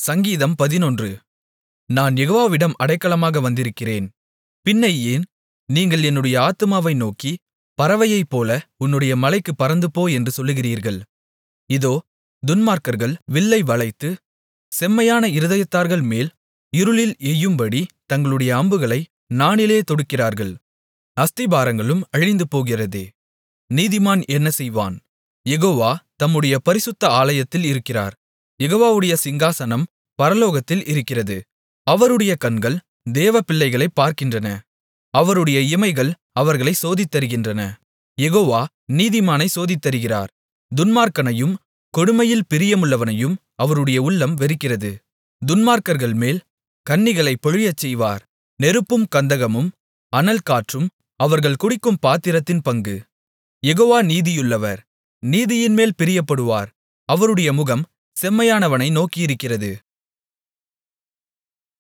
சங்கீதம் பதினொன்று நான் யெகோவாவிடம் அடைக்கலமாக வந்திருக்கிறேன் பின்னை ஏன் நீங்கள் என்னுடைய ஆத்துமாவை நோக்கி பறவையைப்போல உன்னுடைய மலைக்குப் பறந்துபோ என்று சொல்லுகிறீர்கள் இதோ துன்மார்க்கர்கள் வில்லை வளைத்து செம்மையான இருதயத்தார்கள்மேல் இருளில் எய்யும்படி தங்களுடைய அம்புகளை நாணிலே தொடுக்கிறார்கள் அஸ்திபாரங்களும் அழிந்துபோகிறதே நீதிமான் என்ன செய்வான் யெகோவா தம்முடைய பரிசுத்த ஆலயத்தில் இருக்கிறார் யெகோவாவுடைய சிங்காசனம் பரலோகத்தில் இருக்கிறது அவருடைய கண்கள் தேவப்பிள்ளைகளைப் பார்க்கின்றன அவருடைய இமைகள் அவர்களைச் சோதித்தறிகின்றன யெகோவா நீதிமானைச் சோதித்தறிகிறார் துன்மார்க்கனையும் கொடுமையில் பிரியமுள்ளவனையும் அவருடைய உள்ளம் வெறுக்கிறது துன்மார்க்கர்கள்மேல் கண்ணிகளைப் பொழியச்செய்வார் நெருப்பும் கந்தகமும் அனல்காற்றும் அவர்கள் குடிக்கும் பாத்திரத்தின் பங்கு யெகோவா நீதியுள்ளவர் நீதியின்மேல் பிரியப்படுவார் அவருடைய முகம் செம்மையானவனை நோக்கியிருக்கிறது